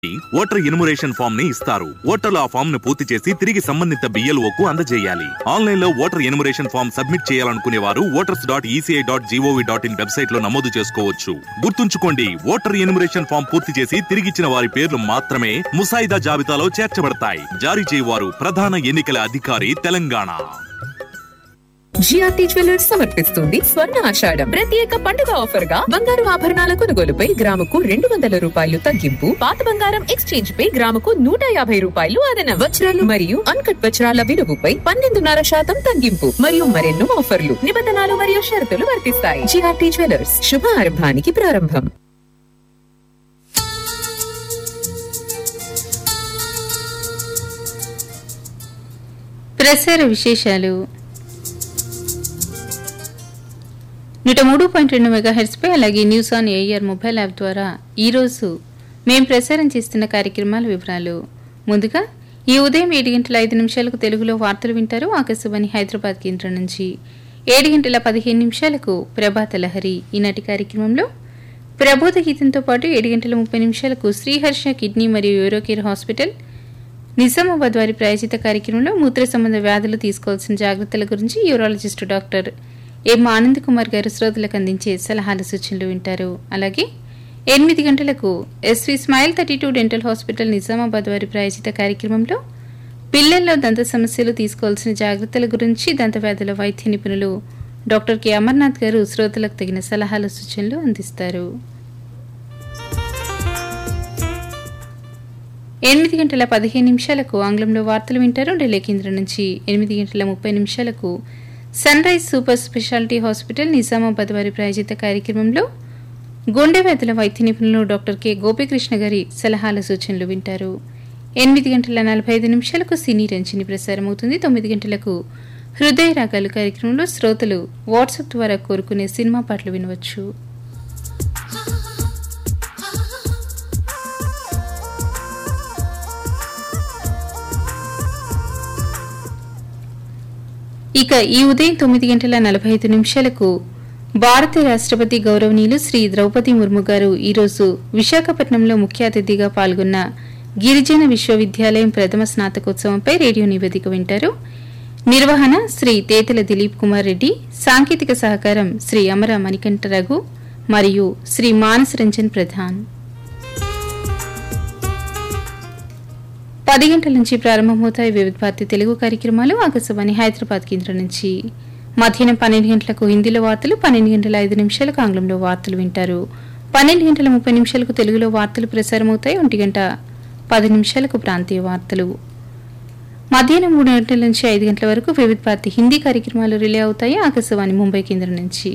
voter enumeration form ని ఇస్తారు ఓటర్లు ఆ ఫామ్ ను పూర్తి చేసి తిరిగి సంబంధిత బిఎల్ఓకు అందజేయాలి ఆన్లైన్ లో ఓటర్ ఎన్యుమరేషన్ ఫామ్ సబ్మిట్ చేయాలనుకునే వారు voters dot ECI dot GOV dot in website లో నమోదు చేసుకోవచ్చు గుర్తుంచుకోండి ఓటర్ ఎన్యుమరేషన్ ఫామ్ పూర్తి చేసి తిరిగిచ్చిన వారి పేర్లు మాత్రమే ముసాయిదా జాబితాలో చేర్చబడతాయి జారీ చేయవారు ప్రధాన ఎన్నికల అధికారి తెలంగాణ జిఆర్టీ జ్యువెలర్స్ సమర్పిస్తుంది స్వర్ణ ఆషాఢం ప్రత్యేక పండుగ ఆఫర్ గా బంగారు ఆభరణాల కొనుగోలుపై గ్రాముకు రెండు వందల రూపాయలు తగ్గింపు పాత బంగారం ఎక్స్చేంజ్ పై గ్రాముకు నూట యాభై రూపాయలు అదన వజ్రాలు మరియు అన్కట్ వజ్రాల విలువపై పన్నెండున్నర శాతం తగ్గింపు మరియు మరెన్నో ఆఫర్లు నిబంధనలు మరియు షరతులు వర్తిస్తాయి జిఆర్టీ జ్యువెలర్స్ శుభ ఆరంభానికి ప్రారంభం ప్రసార విశేషాలు నూట మూడు పాయింట్ రెండు మెగాహెర్ట్స్పై అలాగే news on AIR mobile app ద్వారా ఈరోజు మేం ప్రసారం చేస్తున్న కార్యక్రమాల వివరాలు ముందుగా ఈ ఉదయం ఏడు గంటల ఐదు నిమిషాలకు తెలుగులో వార్తలు వింటారు ఆకాశవాణి హైదరాబాద్ కేంద్రం నుంచి ఏడు గంటల పదిహేను నిమిషాలకు ప్రభాత లహరి ఈనాటి కార్యక్రమంలో ప్రబోధ గీతంతో పాటు ఏడు గంటల ముప్పై నిమిషాలకు శ్రీహర్ష కిడ్నీ మరియు యూరోకేర్ హాస్పిటల్ నిజామాబాద్ వారి ప్రాయోజిత కార్యక్రమంలో మూత్ర సంబంధ వ్యాధులు తీసుకోవాల్సిన జాగ్రత్తల గురించి urologist doctor M Anand Kumar garu శ్రోతలకు అందించే సలహాలు సూచనలు వింటారు అలాగే ఎనిమిది గంటలకు SV smile thirty two dental hospital Nizamabad వారి ప్రాయోజిత కార్యక్రమంలో పిల్లల్లో దంత సమస్యలు తీసుకోవాల్సిన జాగ్రత్తల గురించి దంత వ్యాధుల వైద్య నిపుణులు డాక్టర్ కె అమర్నాథ్ గారు శ్రోతలకు తగిన సలహాలు సూచనలు అందిస్తారు ఎనిమిది గంటల పదిహేను నిమిషాలకు ఆంగ్లంలో వార్తలు వింటారు ఢిల్లీ కేంద్రం నుంచి ఎనిమిది గంటల ముప్పై నిమిషాలకు Sunrise super speciality hospital Nizamabad వారి ప్రాయోజిత కార్యక్రమంలో గుండె వ్యాధుల వైద్య నిపుణులు డాక్టర్ కె గోపీకృష్ణ గారి సలహాల సూచనలు వింటారు ఎనిమిది గంటల నలభై ఐదు నిమిషాలకు సినీ రంచిని ప్రసారమవుతుంది తొమ్మిది గంటలకు హృదయ రాగాలు కార్యక్రమంలో శ్రోతలు వాట్సాప్ ద్వారా కోరుకునే సినిమా పాటలు వినవచ్చు ఇక ఈ ఉదయం తొమ్మిది గంటల నలభై ఐదు నిమిషాలకు భారత రాష్ట్రపతి గౌరవనీయులు శ్రీ ద్రౌపది ముర్ము గారు ఈరోజు విశాఖపట్నంలో ముఖ్య అతిథిగా పాల్గొన్న గిరిజన విశ్వవిద్యాలయం ప్రథమ స్నాతకోత్సవంపై రేడియో నివేదిక వింటారు నిర్వహణ శ్రీ తేతల దిలీప్ కుమార్ రెడ్డి సాంకేతిక సహకారం శ్రీ అమర మణికంఠ రఘు మరియు శ్రీ మానస్ రంజన్ ప్రధాన్ పది గంటల నుంచి ప్రారంభమవుతాయి వివిధ భారతి తెలుగు కార్యక్రమాలు ఆకాశవాణి హైదరాబాద్ కేంద్రం నుంచి మధ్యాహ్నం పన్నెండు గంటలకు హిందీలో వార్తలు పన్నెండు గంటల ఐదు నిమిషాలకు ఆంగ్లంలో వార్తలు వింటారు పన్నెండు గంటల ముప్పై నిమిషాలకు తెలుగులో వార్తలు ప్రసారమవుతాయి ఒంటి గంట పది నిమిషాలకు ప్రాంతీయ వార్తలు మధ్యాహ్నం మూడు గంటల నుంచి ఐదు గంటల వరకు వివిధ భారతి హిందీ కార్యక్రమాలు రిలే అవుతాయి ఆకాశవాణి ముంబై కేంద్రం నుంచి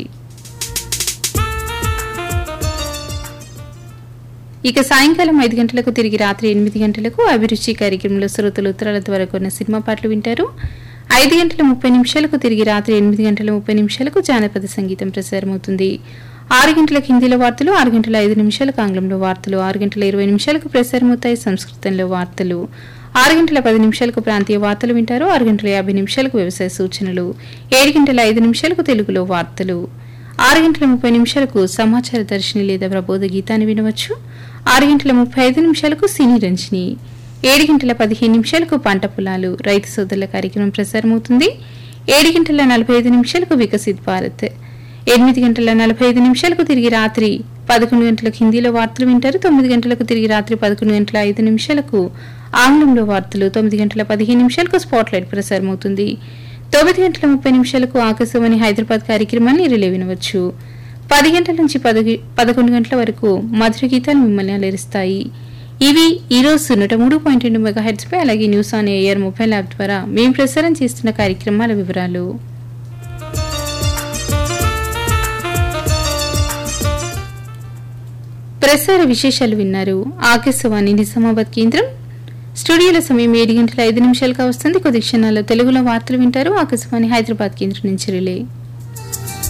ఇక సాయంకాలం ఐదు గంటలకు తిరిగి రాత్రి ఎనిమిది గంటలకు అభిరుచి కార్యక్రమంలో శ్రోతలు ఉత్తరాల ద్వారా కొన్ని సినిమా పాటలు వింటారు ఐదు గంటల ముప్పై నిమిషాలకు తిరిగి రాత్రి ఎనిమిది గంటల ముప్పై నిమిషాలకు జానపద సంగీతం ప్రసారమవుతుంది ఆరు గంటలకు హిందీలో వార్తలు ఆరు గంటల ఐదు నిమిషాలకు ఆంగ్లంలో వార్తలు ఆరు గంటల ఇరవై నిమిషాలకు ప్రసారమవుతాయి సంస్కృతంలో వార్తలు ఆరు గంటల పది నిమిషాలకు ప్రాంతీయ వార్తలు వింటారు ఆరు గంటల యాభై నిమిషాలకు వ్యవసాయ సూచనలు ఏడు గంటల ఐదు నిమిషాలకు తెలుగులో వార్తలు ఆరు గంటల ముప్పై నిమిషాలకు సమాచార దర్శిని లేదా ప్రబోధ గీతాన్ని వినవచ్చు ఆరు గంటల ముప్పై ఐదు నిమిషాలకు సినీ రంజని ఏడు గంటల పదిహేను నిమిషాలకు పంట పొలాలు రైతు సోదరుల కార్యక్రమం ప్రసారమవుతుంది ఏడు గంటల నలభై ఐదు నిమిషాలకు వికసిత్ భారత్ ఎనిమిది గంటల నలభై ఐదు నిమిషాలకు తిరిగి రాత్రి పదకొండు గంటలకు హిందీలో వార్తలు వింటారు తొమ్మిది గంటలకు తిరిగి రాత్రి పదకొండు గంటల ఐదు నిమిషాలకు ఆంగ్లంలో వార్తలు తొమ్మిది గంటల పదిహేను నిమిషాలకు స్పాట్ లైట్ ప్రసారమవుతుంది తొమ్మిది గంటల ముప్పై నిమిషాలకు ఆకాశవాణి హైదరాబాద్ కార్యక్రమాన్ని రిలే వినవచ్చు పది గంటల నుంచి పదగి పదకొండు గంటల వరకు మధుర గీతాలు మిమ్మల్ని అలరిస్తాయి ఇవి ఈ రోజు నూట మూడు పాయింట్ రెండు మెగాహెడ్స్ పై అలాగే news on AIR mobile app ద్వారా మేము ప్రసారం చేస్తున్న కార్యక్రమాల వివరాలు ప్రసార విశేషాలు విన్నారు ఆకాశవాణి నిజామాబాద్ కేంద్రం స్టూడియోల సమయం ఏడు గంటల ఐదు నిమిషాలుగా వస్తుంది కొద్ది క్షణాల్లో తెలుగులో వార్తలు వింటారు ఆకాశవాణి హైదరాబాద్ కేంద్రం నుంచి రిలే